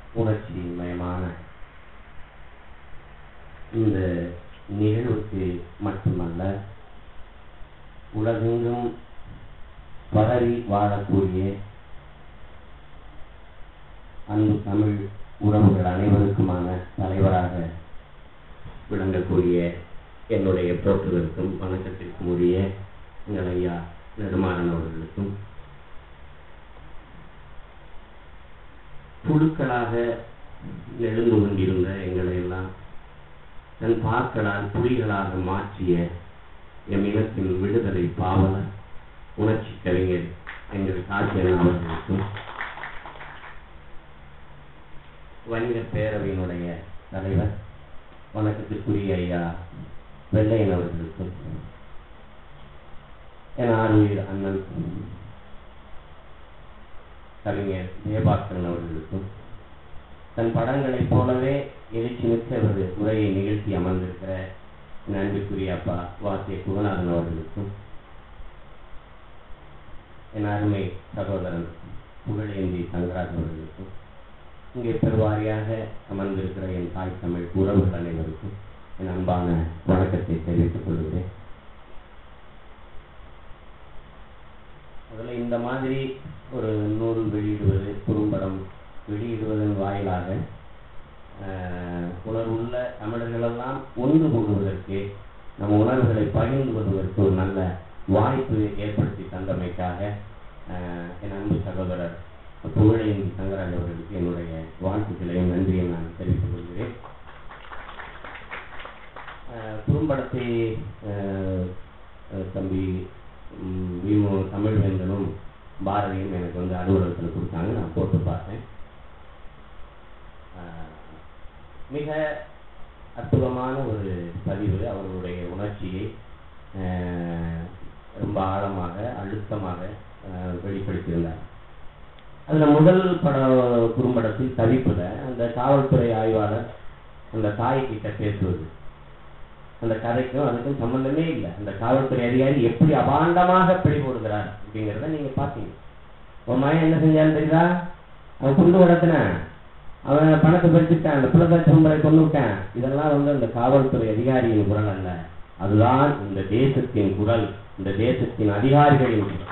உணர்ச்சி மயமான இந்த நிகழ்வுக்கு மட்டுமல்ல உலகெங்கும் பரவி வாழக்கூடிய அன்பு தமிழ் உறவுகள் அனைவருக்குமான தலைவராக விளங்கக்கூடிய என்னுடைய போற்றுதலுக்கும் வணக்கத்திற்கும் உரிய எங்கள் ஐயா நெடுமாறன் அவர்களுக்கும் புழுக்களாக எழுந்து கொண்டிருந்த எங்களை எல்லாம் தன் பாக்களால் புலிகளாக மாற்றிய எம் இனத்தின் விடுதலை பாவலர் உணர்ச்சி கவிஞர் எங்கள் காசியன் அவர்களுக்கும் வணிக பேரவையினுடைய தலைவர் வணக்கத்திற்குரிய ஐயா வெள்ளையன் அவர்களுக்கும் என் ஆறுயிர் அண்ணன் கவிஞர் ஜெயபாஸ்கரன் அவர்களுக்கும் தன் படங்களைப் போலவே எழுச்சி மிக்க ஒரு உரையை நிகழ்த்தி அமர்ந்திருக்கிற என் அன்புக்குரிய அப்பா வாசிய குகநாதன் அவர்களுக்கும் என் அருமை சகோதரன் புகழேந்தி தங்கராஜ் அவர்களுக்கும் இங்கே பெருவாரியாக அமர்ந்திருக்கிற என் தாய் தமிழ் உறவுகள் அனைவருக்கும் என் அன்பான வணக்கத்தை தெரிவித்துக் கொள்கிறேன் முதல்ல இந்த மாதிரி ஒரு நூல் வெளியிடுவது குறும்படம் வெளியிடுவதன் வாயிலாக ஆஹ், உணர்வுள்ள தமிழர்களெல்லாம் ஒன்று கூடுவதற்கு நம் உணர்வுகளை பகிர்ந்து கொள்வதற்கு ஒரு நல்ல வாய்ப்பு ஏற்படுத்தி தந்தமைக்காக ஆஹ், என் அன்பு சகோதரர் புகழேந்தி தங்கராஜ் அவர்களுக்கு என்னுடைய வாழ்த்துக்களையும் நன்றியும் நான் தெரிவித்துக் கொள்கிறேன் ஆஹ், குறும்படத்தை ஆஹ், ஆஹ், தம்பி ம், விமு தமிழ்வேந்தனும் பாரதியும் எனக்கு வந்து அலுவலகத்தில் கொடுத்தாங்க நான் போட்டு பார்த்தேன் ஆஹ், மிக அற்புதமான ஒரு பதிவு அவர்களுடைய உணர்ச்சியை ஆஹ், ரொம்ப ஆழமாக அழுத்தமாக ஆஹ், வெளிப்படுத்தியிருந்தார் அதுல முதல் பட குறும்படத்தில் தவிப்புல அந்த காவல்துறை ஆய்வாளர் அந்த தாய் கிட்ட பேசுவது அந்த கதைக்கும் அதுக்கும் சம்பந்தமே இல்லை அந்த காவல்துறை அதிகாரி எப்படி அபாண்டமாக பிடி போடுகிறார் அப்படிங்கிறத நீங்க பாத்தீங்க உன் மகன் என்ன செஞ்சான்னு தெரியுதா அவன் குண்டு கடத்தினான் அவன் பணத்தை பறிச்சுட்டான் அந்த புலதச்சம்பரை கொண்டு விட்டான் இதெல்லாம் வந்து அந்த காவல்துறை அதிகாரியின் குரல் அல்ல அதுதான் இந்த தேசத்தின் குரல் இந்த தேசத்தின் அதிகாரிகளின் குரல்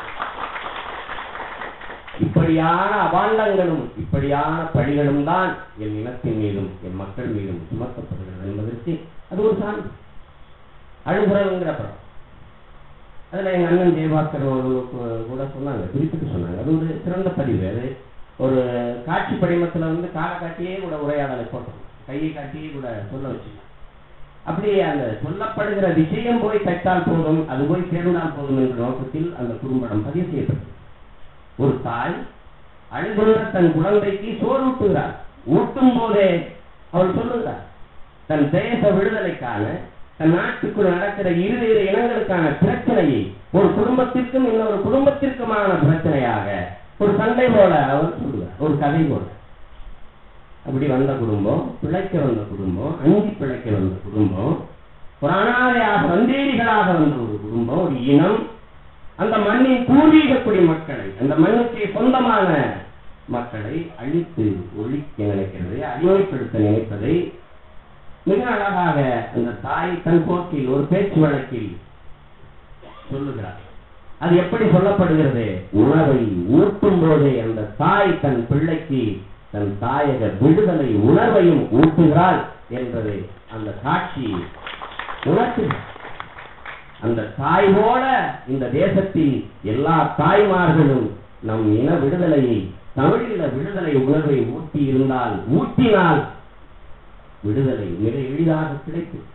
இப்படியான அபாண்டங்களும் இப்படியான பழிகளும் தான் என் இனத்தின் மீதும் என் மக்கள் மீதும் சுமத்தப்படுகிறது என்பதற்கு அது ஒரு சான்று அழுகுறங்கிற படம் அதுல எங்க அண்ணன் ஜெயபாஸ்கர் அவர்கள் கு- கூட சொன்னாங்க குறிப்பிட்டு சொன்னாங்க அது ஒரு சிறந்த பதிவு அது ஒரு காட்சி படிமத்துல வந்து காலை காட்டியே கூட உரையாடலை போட்டோம் கையை காட்டியே கூட சொல்ல வச்சுக்கலாம் அப்படி அந்த சொல்லப்படுகிற விஷயம் போய் தைத்தால் போதும் அது போய் சேர்ந்தால் போதும் என்ற நோக்கத்தில் அந்த குறும்படம் பதிவு செய்யப்பட்டது ஒரு தாய் அழுகுள்ள தன் குழந்தைக்கு சோறு ஊட்டுகிறார் ஊட்டும் போதே அவள் சொல்லுகிறார் தன் தேச விடுதலைக்கான தன் நாட்டுக்குள் நடக்கிற இருவேறு இனங்களுக்கான பிரச்சனையை ஒரு குடும்பத்திற்கும் இன்னொரு குடும்பத்திற்குமான பிரச்சனையாக ஒரு சண்டை போல அவர் சொல்லுவார் ஒரு கதை போல அப்படி வந்த குடும்பம் பிழைக்க வந்த குடும்பம் அஞ்சி பிழைக்க வந்த குடும்பம் ஒரு அனாதையாக வந்தேரிகளாக வந்த ஒரு குடும்பம் ஒரு இனம் அந்த மண்ணின் பூர்வீக குடிமக்களை அந்த மண்ணுக்கு சொந்தமான மக்களை அழித்து ஒழிக்க நினைக்கிறது அடிமைப்படுத்த நினைப்பதை மிக அழகாக அந்த தாய் தன் போக்கில் ஒரு பேச்சு வழக்கில் சொல்லுகிறார் அது எப்படி சொல்லப்படுகிறது உணவை ஊட்டும் போதே அந்த தாய் தன் பிள்ளைக்கு தன் தாயக விடுதலை உணர்வையும் ஊட்டுகிறாள் என்பதை அந்த காட்சி உணர்த்துகிறார் அந்த தாய் போல இந்த தேசத்தில் எல்லா தாய்மார்களும் நம் இன விடுதலையை தமிழீழ விடுதலை உணர்வை ஊட்டி இருந்தால் ஊட்டினால் விடுதலை மிக எளிதாக கிடைக்கும்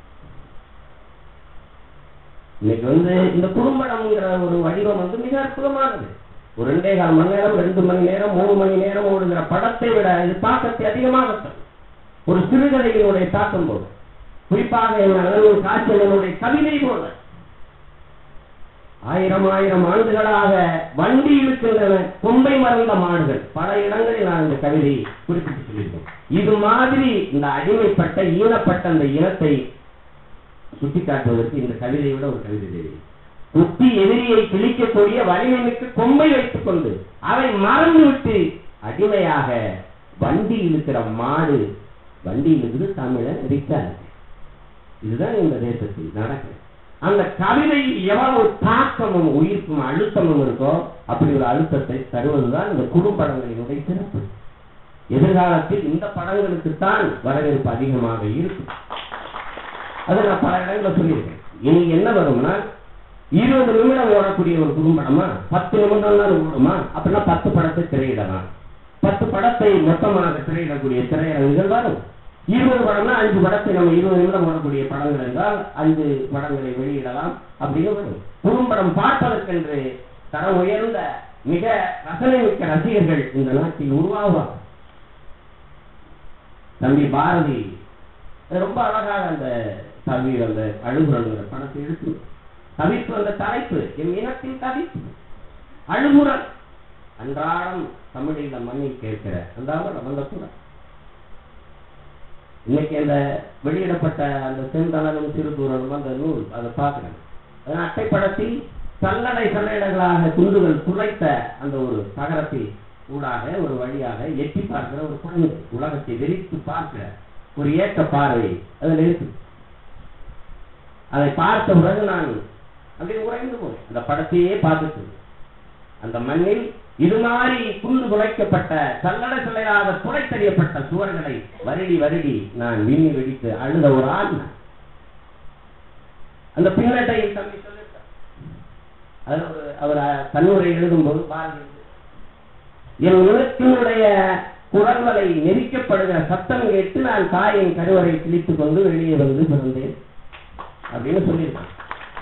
இன்னைக்கு வந்து இந்த குறும்படம்ங்கிற ஒரு வடிவம் வந்து மிக அற்புதமானது ஒரு ரெண்டே கால் மணி நேரம் ரெண்டு மணி நேரம் மூணு மணி நேரம் ஓடுகிற படத்தை விட இது தாக்கத்தை அதிகமாக தரும். ஒரு சிறுகதையினுடைய தாக்கம் போல குறிப்பாக என் அண்ணன் காய்ச்சலனுடைய கவிதை போல ஆயிரம் ஆயிரம் ஆண்டுகளாக வண்டி இழுக்கின்றன கொம்பை மறந்த மாடுகள் பல இடங்களில் நான் இந்த கவிதை குறிப்பிட்டு சொல்லியிருக்கேன் இது மாதிரி இந்த அடிமைப்பட்ட ஈனப்பட்ட அந்த இனத்தை சுட்டிக்காட்டுவதற்கு இந்த கவிதையை விட ஒரு கவிதை தெரியும் குத்தி எதிரியை கிழிக்கக்கூடிய வலிமை மிக்க கொம்பை வைத்துக் கொண்டு அவை மறந்து விட்டு அடிமையாக வண்டி இழுக்கிற மாடு வண்டி இழுக்குது தமிழன் ரிச்சா இருக்கு இதுதான் இந்த தேசத்தில் நடக்குது அந்த கவிதையில் எவ்வளவு தாக்கமும் உயிர்ப்பும் அழுத்தமும் இருக்கோ அப்படி ஒரு அழுத்தத்தை தருவதுதான் இந்த குறும்படங்களினுடைய சிறப்பு எதிர்காலத்தில் இந்த படங்களுக்குத்தான் வரவேற்பு அதிகமாக இருக்கும் அதை நான் பல இடங்களில் சொல்லியிருக்கேன் இனி என்ன வரும்னா இருபது நிமிடம் ஓடக்கூடிய ஒரு குறும்படமா பத்து நிமிடம் தான் ஓடுமா அப்படின்னா பத்து படத்தை திரையிடலாம் பத்து படத்தை மொத்தமாக திரையிடக்கூடிய திரையரங்குகள் வரும் இருபது படம்னா அஞ்சு படத்தை நம்ம இருபது நிமிடம் ஓடக்கூடிய படங்கள் என்றால் அஞ்சு படங்களை வெளியிடலாம் அப்படின்னு வரும் குறும்படம் பார்ப்பதற்கென்று தரம் உயர்ந்த மிக ரசனை மிக்க ரசிகர்கள் இந்த நாட்டில் உருவாகுவார் தம்பி பாரதி ரொம்ப அழகாக அந்த தம்பி அந்த அழுகுறங்கிற படத்தை எடுத்து தவிப்பு அந்த தலைப்பு என் இனத்தின் தவிப்பு அழுகுறல் அன்றாடம் தமிழில் மண்ணில் கேட்கிற அந்த அந்த கூட இன்னைக்கு அந்த வெளியிடப்பட்ட அந்த செந்தளனும் திருத்தூரனும் அந்த நூல் அதை பார்க்கிறேன் அதன் அட்டைப்படத்தில் சல்லடை சல்லடைகளாக துண்டுகள் குறைத்த அந்த ஒரு தகரத்தில் ஊடாக ஒரு வழியாக எட்டி பார்க்கிற ஒரு குழந்தை உலகத்தை வெறித்து பார்க்கிற ஒரு ஏக்க பார்வை அதில் இருக்கு அதை பார்த்த பிறகு நான் அப்படியே உறைந்து போனேன் அந்த படத்தையே பார்த்துட்டு அந்த மண்ணில் இது மாதிரி குண்டு குலைக்கப்பட்ட சல்லட சிலையாக துளைத்தறியப்பட்ட சுவர்களை வருடி வருடி நான் விண்ணி வெடித்து அழுத ஒரு ஆள் நான். அந்த பின்னட்டையில் தம்பி சொல்லிட்டார் அதில் ஒரு அவர் தன்னுரை எழுதும்போது பாரதி என் உலகத்தினுடைய குரல்களை நெரிக்கப்படுகிற சத்தம் கேட்டு நான் தாயின் கருவறை கிழித்துக் கொண்டு வெளியே வந்து பிறந்தேன் அப்படின்னு சொல்லியிருக்கான்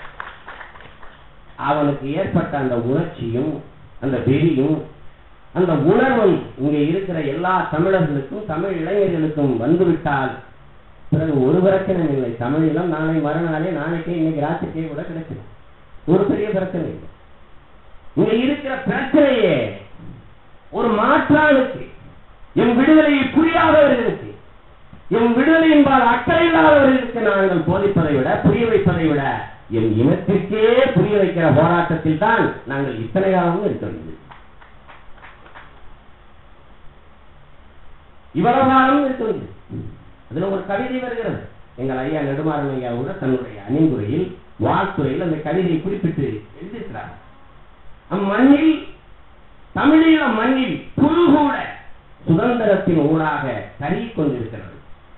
அவனுக்கு ஏற்பட்ட அந்த உணர்ச்சியும் அந்த வெறியும் அந்த உணர்வும் இங்கே இருக்கிற எல்லா தமிழர்களுக்கும் தமிழ் இளைஞர்களுக்கும் வந்துவிட்டால் பிறகு ஒரு பிரச்சனை இல்லை தமிழிலும் நாளை மறுநாளே நாளைக்கே இன்னைக்கு ராத்திரிக்கே கூட கிடைக்கும் ஒரு பெரிய பிரச்சனை இல்லை இங்க இருக்கிற பிரச்சனையே ஒரு மாற்றானுக்கு என் விடுதலையை புரியாதவர்களுக்கு என் விடுதலை என்பால் அக்கறை இல்லாதவர்களுக்கு நாங்கள் போதிப்பதை விட புரிய வைப்பதை விட என் இனத்திற்கே புரிய வைக்கிற போராட்டத்தில் தான் நாங்கள் இத்தனை காலமும் இருக்க வேண்டும் இவ்வளவு காலமும் இருக்க வேண்டும் அதுல ஒரு கவிதை வருகிறது எங்கள் ஐயா நெடுமாறன் ஐயா கூட தன்னுடைய அணிந்துரையில் வாழ்த்துறையில் அந்த கவிதையை குறிப்பிட்டு எழுதியிருக்கிறார் அம்மண்ணில் தமிழீழ மண்ணில் புல் கூட சுதந்திரத்தின் ஊடாக கருகி கொண்டிருக்கிறது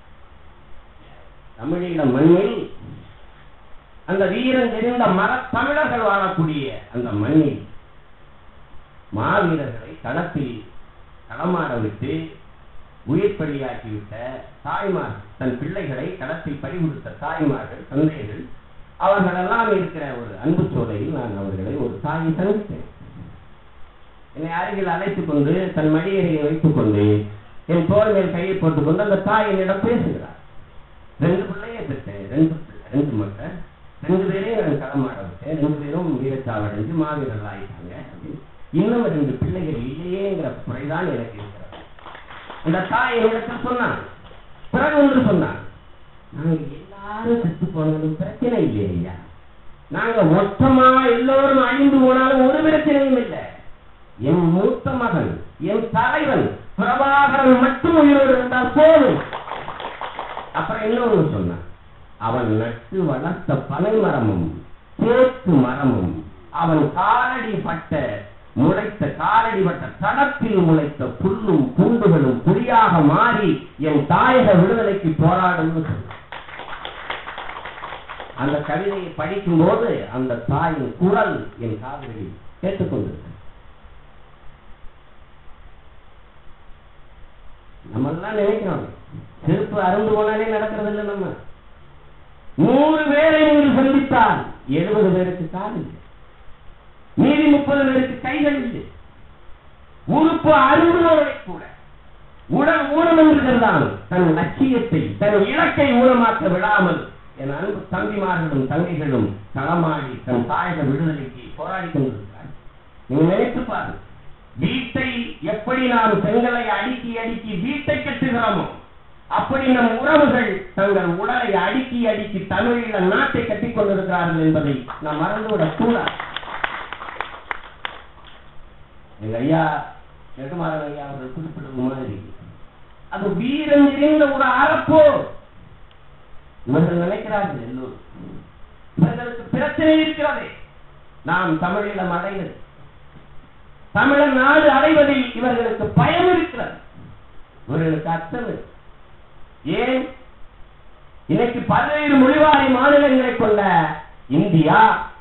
தமிழீழ மண்ணில் அந்த வீரன் தெரிந்த மர தமிழர்கள் வாழக்கூடிய அந்த மண்ணில் மாவீரர்களை களத்தில் களமாட விட்டு உயிர் பலியாக்கிவிட்ட தாய்மார் தன் பிள்ளைகளை களத்தில் பறிகொடுத்த தாய்மார்கள் தந்தையர்கள் அவர்களெல்லாம் இருக்கிற ஒரு அன்பு சோலையில் நான் அவர்களை ஒரு தாயை சந்தித்தேன் என்னை அருகில் அழைத்துக் கொண்டு தன் மடியறையை வைத்துக் கொண்டு என் தோல் மேல் கையை போட்டுக் கொண்டு அந்த தாய் என்னிடம் பேசுகிறார் ரெண்டு பிள்ளையே பெற்றேன் ரெண்டு பிள்ளை ரெண்டு மக்கள் ரெண்டு பேரையும் நான் களமாட விட்டேன் ரெண்டு பேரும் வீரச்சாவடைஞ்சு மாவீரர்கள் ஆயிட்டாங்க இன்னும் ரெண்டு பிள்ளைகள் இல்லையேங்கிற குறைதான் எனக்கு இருக்கிறது அந்த தாய் என்னிடத்தில் சொன்னான் பிறகு ஒன்று சொன்னான் நாங்க எல்லாரும் செத்து போனாலும் பிரச்சனை இல்லையே ஐயா நாங்க மொத்தமா எல்லோரும் அழிந்து போனாலும் ஒரு பிரச்சனையும் இல்லை என் மூத்த மகன் என் தலைவன் பிரபாகரன் மட்டும் உயிரோடு இருந்தால் போதும் அப்புறம் இன்னொன்னு சொன்னான் அவன் நட்டு வளர்த்த பனை மரமும் தேக்கு மரமும் அவன் காலடி பட்ட முளைத்த காலடி பட்ட தடத்தில் முளைத்த புல்லும் பூண்டுகளும் புலியாக மாறி என் தாயக விடுதலைக்கு போராடும் அந்த கவிதையை படிக்கும் போது அந்த தாயின் குரல் என் காதலில் கேட்டுக்கொண்டிருக்க நம்ம எல்லாம் நினைக்கிறோம் செருப்பு அருந்து போனாலே நடக்கிறது இல்லை நம்ம நூறு பேரை நீங்கள் சந்தித்தால் எழுபது பேருக்கு கால் இல்லை மீதி முப்பது பேருக்கு கைகள் இல்லை உறுப்பு அருந்துபவரை கூட உடல் ஊனம் என்கிறதான் தன் லட்சியத்தை தன் இலக்கை ஊனமாக்க விடாமல் என் அன்பு தம்பிமார்களும் தங்கைகளும் களமாடி தன் தாயக விடுதலைக்கு போராடி கொண்டிருக்கிறார் நீங்க நினைத்து பாருங்க வீட்டை எப்படி நாம் செங்கலை அடுக்கி அடுக்கி வீட்டை கட்டுகிறோமோ அப்படி நம் உறவுகள் தங்கள் உடலை அடுக்கி அடுக்கி தமிழீழ நாட்டை கட்டிக் கொண்டிருக்கிறார்கள் என்பதை நாம் மறந்துவிடக் கூடாது எங்க ஐயா நெடுமாறன் ஐயா அவர்கள் குறிப்பிடுவது மாதிரி அது வீரம் நிறைந்த ஒரு அறப்போர் இவர்கள் நினைக்கிறார்கள் எல்லோரும் இவர்களுக்கு பிரச்சனை இருக்கிறது நாம் தமிழீழம் அடைவது தமிழர் நாடு அடைவதில் இவர்களுக்கு பயம் இருக்கிறது இவர்களுக்கு அச்சம் இருக்கு. ஏன் இன்னைக்கு பல்வேறு மொழிவாரி மாநிலங்களை கொண்ட இந்தியா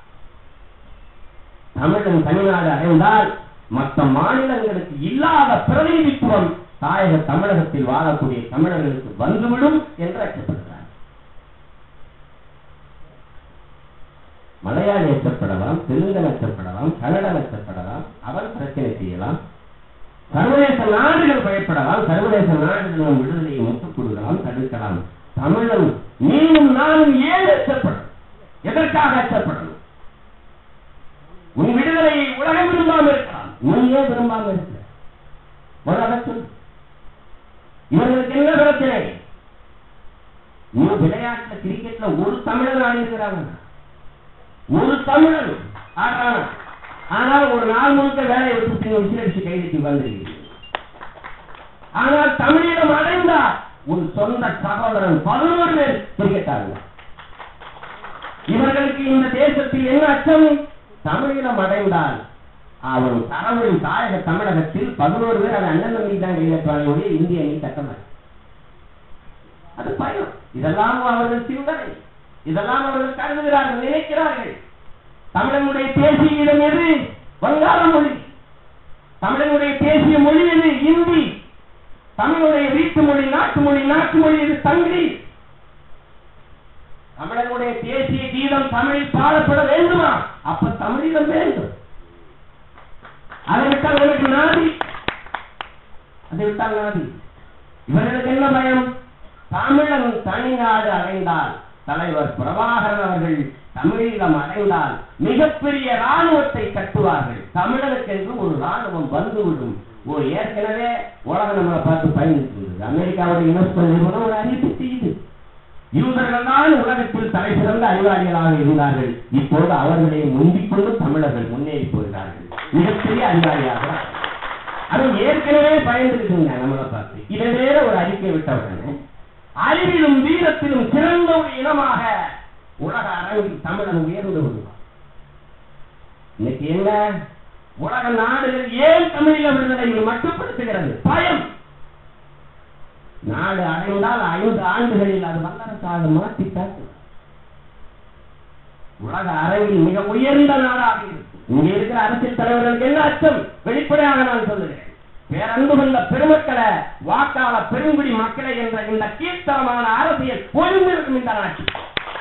தமிழும் தமிழ்நாடு அடைந்தால் மற்ற மாநிலங்களுக்கு இல்லாத பிரதிநிதித்துவம் தாயக தமிழகத்தில் வாழக்கூடிய தமிழர்களுக்கு வந்துவிடும் என்று அச்சப்படுகிறார் மலையாளி அச்சப்படலாம் தெலுங்கன் அச்சப்படலாம் கன்னடம் அச்சப்படலாம் அவன் பிரச்சனை செய்யலாம் சர்வதேச நாடுகள் பயப்படலாம் சர்வதேச நாடுகள் நம் விடுதலையை முட்டுக் கொடுக்கலாம் தடுக்கலாம் தமிழன் நீயும் நானும் ஏன் அச்சப்படும் எதற்காக அச்சப்படணும் உன் விடுதலையை உலகம் விரும்பாமல் இருக்கலாம் நீ ஏன் விரும்பாமல் இருக்கிற முதல்ல சொல்லு இவர்களுக்கு என்ன பிரச்சனை நீ விளையாட்டுல கிரிக்கெட்ல ஒரு தமிழன் ஆடி இருக்கிறாங்க ஒரு தமிழன் ஆடுறாங்க ஆனால் ஒரு நாள் முழுக்க வேலையை விட்டு விசிலடிச்சு கைதிக்கு வந்திருக்கிறீங்க ஆனால் தமிழீழம் அடைந்தால் உன் சொந்த சகோதரன் பதினோரு பேர் கிரிக்கெட் இவர்களுக்கு இந்த தேசத்தில் என்ன அச்சம் தமிழீழம் அடைந்தால் அவன் தரவழின் தாயக தமிழகத்தில் பதினோரு பேர் அதை அண்ணன் தம்பி தான் கையெழுத்தாங்க ஒழிய இந்திய அணி கட்டமாய் அது பயம் இதெல்லாம் அவர்கள் சிந்தனை இதெல்லாம் அவர்கள் கருதுகிறார்கள் நினைக்கிறார்கள் தமிழனுடைய தேசிய இடம் எது வங்காள மொழி தமிழனுடைய தேசிய மொழி எது இந்தி தமிழுடைய வீட்டு மொழி நாட்டு மொழி நாட்டு மொழி எது தங்கி தமிழனுடைய தேசிய கீதம் தமிழில் பாடப்பட வேண்டுமா அப்ப தமிழிடம் வேண்டும் அதை விட்டால் உனக்கு நாதி அதை விட்டால் நாதி இவர்களுக்கு என்ன பயம் தமிழன் தனிநாடு அடைந்தால் தலைவர் பிரபாகரன் அவர்கள் தமிழீழம் அடைந்தால் மிகப்பெரிய ராணுவத்தை கட்டுவார்கள் தமிழனுக்கு என்று ஒரு ராணுவம் வந்துவிடும் ஒரு ஏற்கனவே உலகம் நம்மளை பார்த்து பயணித்து இருந்தது அமெரிக்காவுடைய யுனெஸ்கோ நிறுவனம் ஒரு அறிவிப்பு செய்யுது யூதர்கள் தான் உலகத்தில் தலை சிறந்த அறிவாளிகளாக இருந்தார்கள் இப்போது அவர்களை முந்திக் கொண்டு தமிழர்கள் முன்னேறி போகிறார்கள் மிகப்பெரிய அறிவாளியாக அது ஏற்கனவே பயந்துருக்குங்க நம்மளை பார்த்து இதை வேற ஒரு அறிக்கை விட்டவுடனே அறிவிலும் வீரத்திலும் சிறந்த ஒரு இனமாக உலக அரங்கில் தமிழன் உயர்ந்து வருவான் இன்னைக்கு என்ன உலக நாடுகள் ஏன் தமிழீழ விடுதலையை மட்டுப்படுத்துகிறது பயம் நாடு அடைந்தால் ஐந்து ஆண்டுகளில் அது வல்லரசாக மாற்றி காட்டும் உலக அரங்கில் மிக உயர்ந்த நாடாக இருக்கும் இங்க இருக்கிற அரசியல் தலைவர்களுக்கு என்ன அச்சம் வெளிப்படையாக நான் சொல்லுகிறேன் பேரன்பு கொண்ட பெருமக்களை வாக்காள பெருங்குடி மக்களை என்ற இந்த கீர்த்தனமான அரசியல் ஒழுங்கிருக்கும் இந்த நாட்டில்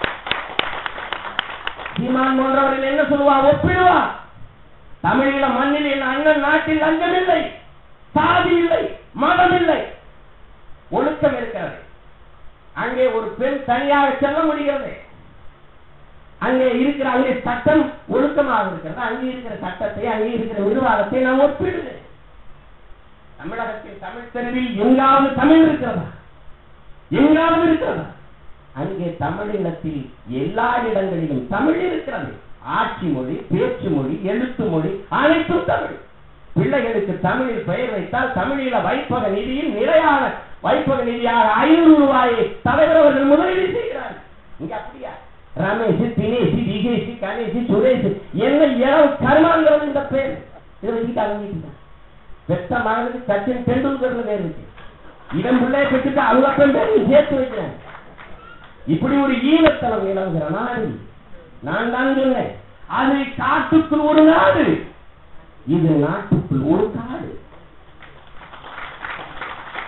சீமான் போன்றவர்கள் என்ன சொல்லுவா ஒப்பிடுவா தமிழீழ மண்ணில் என் அண்ணன் நாட்டில் லஞ்சமில்லை சாதி இல்லை மதம் இல்லை ஒழுக்கம் இருக்கிறது அங்கே ஒரு பெண் தனியாக செல்ல முடிகிறது அங்கே இருக்கிற அங்கே சட்டம் ஒழுக்கமாக இருக்கிறது அங்கே இருக்கிற சட்டத்தை அங்கே இருக்கிற நிர்வாகத்தை நாம் ஒப்பிடுகிறேன் தமிழகத்தில் தமிழ் தெருவில் எங்காவது தமிழ் இருக்கிறதா எங்காவது இருக்கிறதா அங்கே தமிழினத்தில் எல்லா இடங்களிலும் தமிழ் இருக்கிறது ஆட்சி மொழி பேச்சு மொழி எழுத்து மொழி அனைத்தும் தமிழ் பிள்ளைகளுக்கு தமிழில் பெயர் வைத்தால் தமிழில வைப்பக நிதியில் நிலையான வைப்பக நிதியாக ஐநூறு ரூபாயை தலைவர் அவர்கள் முதலீடு செய்கிறார் இங்க அப்படியா ரமேஷ் தினேஷ் விகேஷ் கணேஷ் சுரேஷ் என்ன இளவு கருமாங்கிறது இந்த பேர் இதை வச்சுட்டு அவங்க பெத்த மகனுக்கு சச்சின் டெண்டுல்கர்னு பேர் இருக்கு இடம் பிள்ளைய பெற்றுட்டு அவங்க அப்பன் பேரையும் சேர்த்து வைக்கிறேன் இப்படி ஒரு ஈனத்தனம் நிலவுகிற நாடு நான் தான் சொன்னேன் அது காட்டுக்குள் ஒரு நாடு இது நாட்டுக்குள் ஒரு காடு